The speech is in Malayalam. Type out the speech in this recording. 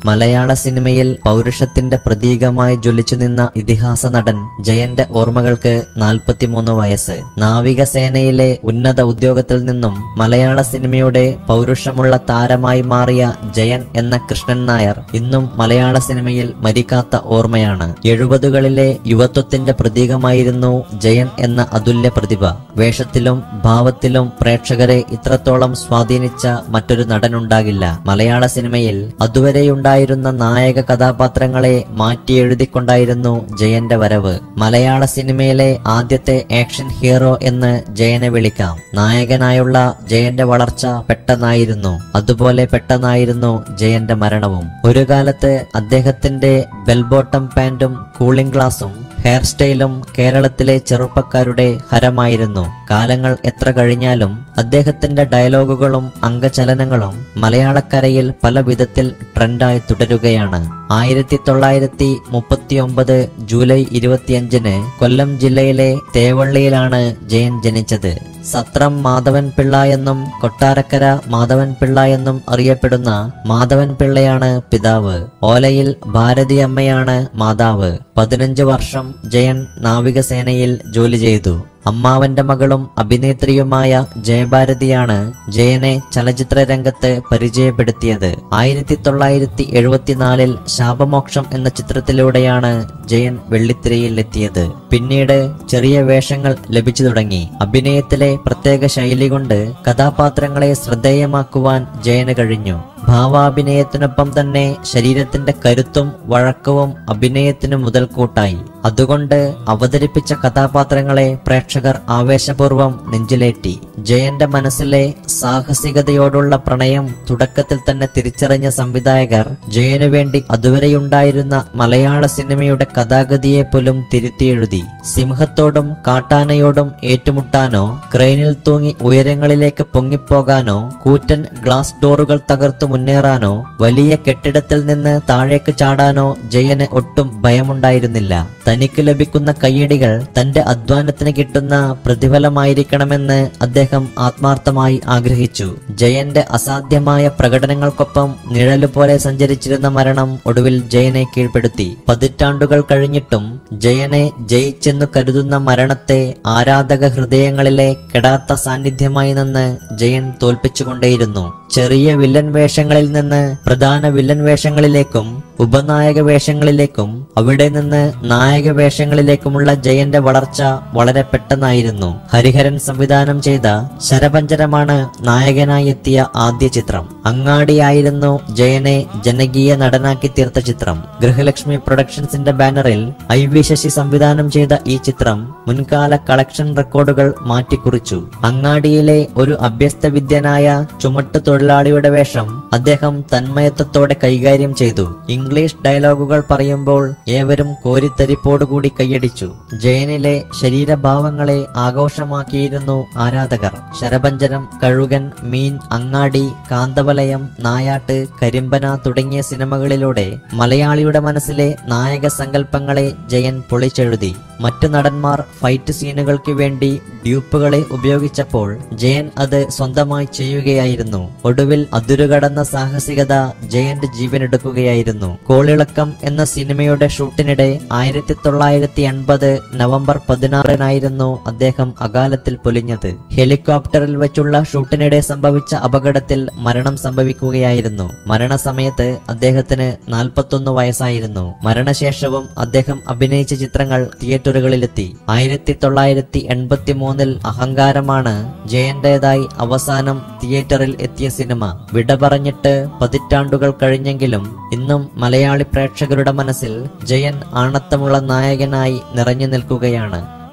മലയാള സിനിമയിൽ പൗരുഷത്തിന്റെ പ്രതീകമായി ജ്വലിച്ചു നിന്ന ഇതിഹാസ നടൻ ജയന്റെ ഓർമ്മകൾക്ക് നാൽപ്പത്തിമൂന്ന് വയസ്സ് നാവികസേനയിലെ ഉന്നത ഉദ്യോഗത്തിൽ നിന്നും മലയാള സിനിമയുടെ പൗരുഷമുള്ള താരമായി മാറിയ ജയൻ എന്ന കൃഷ്ണൻ നായർ ഇന്നും മലയാള സിനിമയിൽ മരിക്കാത്ത ഓർമ്മയാണ് എഴുപതുകളിലെ യുവത്വത്തിന്റെ പ്രതീകമായിരുന്നു ജയൻ എന്ന അതുല്യ പ്രതിഭ വേഷത്തിലും ഭാവത്തിലും പ്രേക്ഷകരെ ഇത്രത്തോളം സ്വാധീനിച്ച മറ്റൊരു നടനുണ്ടാകില്ല മലയാള സിനിമയിൽ അതുവരെയുണ്ടായിരുന്ന നായക കഥാപാത്രങ്ങളെ മാറ്റിയെഴുതിക്കൊണ്ടായിരുന്നു ജയന്റെ വരവ് മലയാള സിനിമയിലെ ആദ്യത്തെ ആക്ഷൻ ഹീറോ എന്ന് ജയനെ വിളിക്കാം നായകനായുള്ള ജയന്റെ വളർച്ച പെട്ടെന്നായിരുന്നു അതുപോലെ പെട്ടെന്നായിരുന്നു ജയന്റെ മരണവും ഒരു കാലത്ത് അദ്ദേഹത്തിന്റെ ബെൽബോട്ടം പാന്റും കൂളിംഗ് ഗ്ലാസും ഹെയർ സ്റ്റൈലും കേരളത്തിലെ ചെറുപ്പക്കാരുടെ ഹരമായിരുന്നു കാലങ്ങൾ എത്ര കഴിഞ്ഞാലും അദ്ദേഹത്തിന്റെ ഡയലോഗുകളും അംഗചലനങ്ങളും മലയാളക്കരയിൽ പല വിധത്തിൽ ട്രെൻഡായി തുടരുകയാണ് ആയിരത്തി തൊള്ളായിരത്തി മുപ്പത്തി ഒമ്പത് ജൂലൈ ഇരുപത്തിയഞ്ചിന് കൊല്ലം ജില്ലയിലെ തേവള്ളിയിലാണ് ജയൻ ജനിച്ചത് സത്രം മാധവൻ പിള്ള എന്നും കൊട്ടാരക്കര മാധവൻ പിള്ള എന്നും അറിയപ്പെടുന്ന മാധവൻ പിള്ളയാണ് പിതാവ് ഓലയിൽ ഭാരതി അമ്മയാണ് മാതാവ് പതിനഞ്ച് വർഷം ജയൻ നാവികസേനയിൽ ജോലി ചെയ്തു അമ്മാവന്റെ മകളും അഭിനേത്രിയുമായ ജയഭാരതിയാണ് ജയനെ ചലച്ചിത്ര രംഗത്ത് പരിചയപ്പെടുത്തിയത് ആയിരത്തി തൊള്ളായിരത്തി എഴുപത്തിനാലിൽ ശാപമോക്ഷം എന്ന ചിത്രത്തിലൂടെയാണ് ജയൻ വെള്ളിത്തിരയിൽ എത്തിയത് പിന്നീട് ചെറിയ വേഷങ്ങൾ ലഭിച്ചു തുടങ്ങി അഭിനയത്തിലെ പ്രത്യേക ശൈലി കൊണ്ട് കഥാപാത്രങ്ങളെ ശ്രദ്ധേയമാക്കുവാൻ ജയന് കഴിഞ്ഞു ഭാവാഭിനയത്തിനൊപ്പം തന്നെ ശരീരത്തിന്റെ കരുത്തും വഴക്കവും അഭിനയത്തിന് മുതൽക്കൂട്ടായി അതുകൊണ്ട് അവതരിപ്പിച്ച കഥാപാത്രങ്ങളെ പ്രേക്ഷകർ ആവേശപൂർവ്വം നെഞ്ചിലേറ്റി ജയന്റെ മനസ്സിലെ സാഹസികതയോടുള്ള പ്രണയം തുടക്കത്തിൽ തന്നെ തിരിച്ചറിഞ്ഞ സംവിധായകർ ജയനു വേണ്ടി അതുവരെയുണ്ടായിരുന്ന മലയാള സിനിമയുടെ കഥാഗതിയെ പോലും തിരുത്തിയെഴുതി സിംഹത്തോടും കാട്ടാനയോടും ഏറ്റുമുട്ടാനോ ക്രെയിനിൽ തൂങ്ങി ഉയരങ്ങളിലേക്ക് പൊങ്ങിപ്പോകാനോ കൂറ്റൻ ഗ്ലാസ് ഡോറുകൾ തകർത്തു മുന്നേറാനോ വലിയ കെട്ടിടത്തിൽ നിന്ന് താഴേക്ക് ചാടാനോ ജയന് ഒട്ടും ഭയമുണ്ടായിരുന്നില്ല തനിക്ക് ലഭിക്കുന്ന കയ്യടികൾ തന്റെ അധ്വാനത്തിന് കിട്ടുന്ന പ്രതിഫലമായിരിക്കണമെന്ന് അദ്ദേഹം ആത്മാർത്ഥമായി ആഗ്രഹിച്ചു ജയന്റെ അസാധ്യമായ പ്രകടനങ്ങൾക്കൊപ്പം നിഴല് പോലെ സഞ്ചരിച്ചിരുന്ന മരണം ഒടുവിൽ ജയനെ കീഴ്പ്പെടുത്തി പതിറ്റാണ്ടുകൾ കഴിഞ്ഞിട്ടും ജയനെ ജയിച്ചെന്നു കരുതുന്ന മരണത്തെ ആരാധക ഹൃദയങ്ങളിലെ കെടാത്ത സാന്നിധ്യമായി നിന്ന് ജയൻ തോൽപ്പിച്ചുകൊണ്ടേയിരുന്നു ചെറിയ വില്ലൻ വേഷങ്ങളിൽ നിന്ന് പ്രധാന വില്ലൻ വേഷങ്ങളിലേക്കും ഉപനായക വേഷങ്ങളിലേക്കും അവിടെ നിന്ന് നായക വേഷങ്ങളിലേക്കുമുള്ള ജയന്റെ വളർച്ച വളരെ പെട്ടെന്നായിരുന്നു ഹരിഹരൻ സംവിധാനം ചെയ്ത ശരപഞ്ചരമാണ് നായകനായി എത്തിയ ആദ്യ ചിത്രം അങ്ങാടിയായിരുന്നു ജയനെ ജനകീയ നടനാക്കി തീർത്ത ചിത്രം ഗൃഹലക്ഷ്മി പ്രൊഡക്ഷൻസിന്റെ ബാനറിൽ ഐ വി ശശി സംവിധാനം ചെയ്ത ഈ ചിത്രം മുൻകാല കളക്ഷൻ റെക്കോർഡുകൾ മാറ്റിക്കുറിച്ചു അങ്ങാടിയിലെ ഒരു അഭ്യസ്ത വിദ്യനായ ചുമട്ട് തൊഴിലാളിയുടെ വേഷം അദ്ദേഹം തന്മയത്വത്തോടെ കൈകാര്യം ചെയ്തു ഇംഗ്ലീഷ് ഡയലോഗുകൾ പറയുമ്പോൾ ഏവരും കോരിത്തരിപ്പോടുകൂടി കൈയടിച്ചു ജയനിലെ ശരീരഭാവങ്ങളെ ആഘോഷമാക്കിയിരുന്നു ആരാധകർ ശരഭഞ്ജനം കഴുകൻ മീൻ അങ്ങാടി കാന്തവലയം നായാട്ട് കരിമ്പന തുടങ്ങിയ സിനിമകളിലൂടെ മലയാളിയുടെ മനസ്സിലെ നായക സങ്കല്പങ്ങളെ ജയൻ പൊളിച്ചെഴുതി മറ്റു നടന്മാർ ഫൈറ്റ് സീനുകൾക്ക് വേണ്ടി ഡ്യൂപ്പുകളെ ഉപയോഗിച്ചപ്പോൾ ജയൻ അത് സ്വന്തമായി ചെയ്യുകയായിരുന്നു ഒടുവിൽ അതിരുകടന്ന സാഹസികത ജയന്റെ ജീവനെടുക്കുകയായിരുന്നു കോളിളക്കം എന്ന സിനിമയുടെ ഷൂട്ടിനിടെ ആയിരത്തി തൊള്ളായിരത്തി എൺപത് നവംബർ പതിനാറിനായിരുന്നു അദ്ദേഹം അകാലത്തിൽ പൊലിഞ്ഞത് ഹെലികോപ്റ്ററിൽ വെച്ചുള്ള ഷൂട്ടിനിടെ സംഭവിച്ച അപകടത്തിൽ മരണം സംഭവിക്കുകയായിരുന്നു മരണസമയത്ത് അദ്ദേഹത്തിന് നാൽപ്പത്തൊന്ന് വയസ്സായിരുന്നു മരണശേഷവും അദ്ദേഹം അഭിനയിച്ച ചിത്രങ്ങൾ തിയേറ്ററുകളിലെത്തി ആയിരത്തി തൊള്ളായിരത്തി എൺപത്തി മൂന്നിൽ അഹങ്കാരമാണ് ജയന്റേതായി അവസാനം തിയേറ്ററിൽ എത്തിയ സിനിമ വിട പറഞ്ഞിട്ട് പതിറ്റാണ്ടുകൾ കഴിഞ്ഞെങ്കിലും ഇന്നും മലയാളി പ്രേക്ഷകരുടെ മനസ്സിൽ ജയൻ ആണത്തമുള്ള നായകനായി നിറഞ്ഞു നിൽക്കുകയാണ്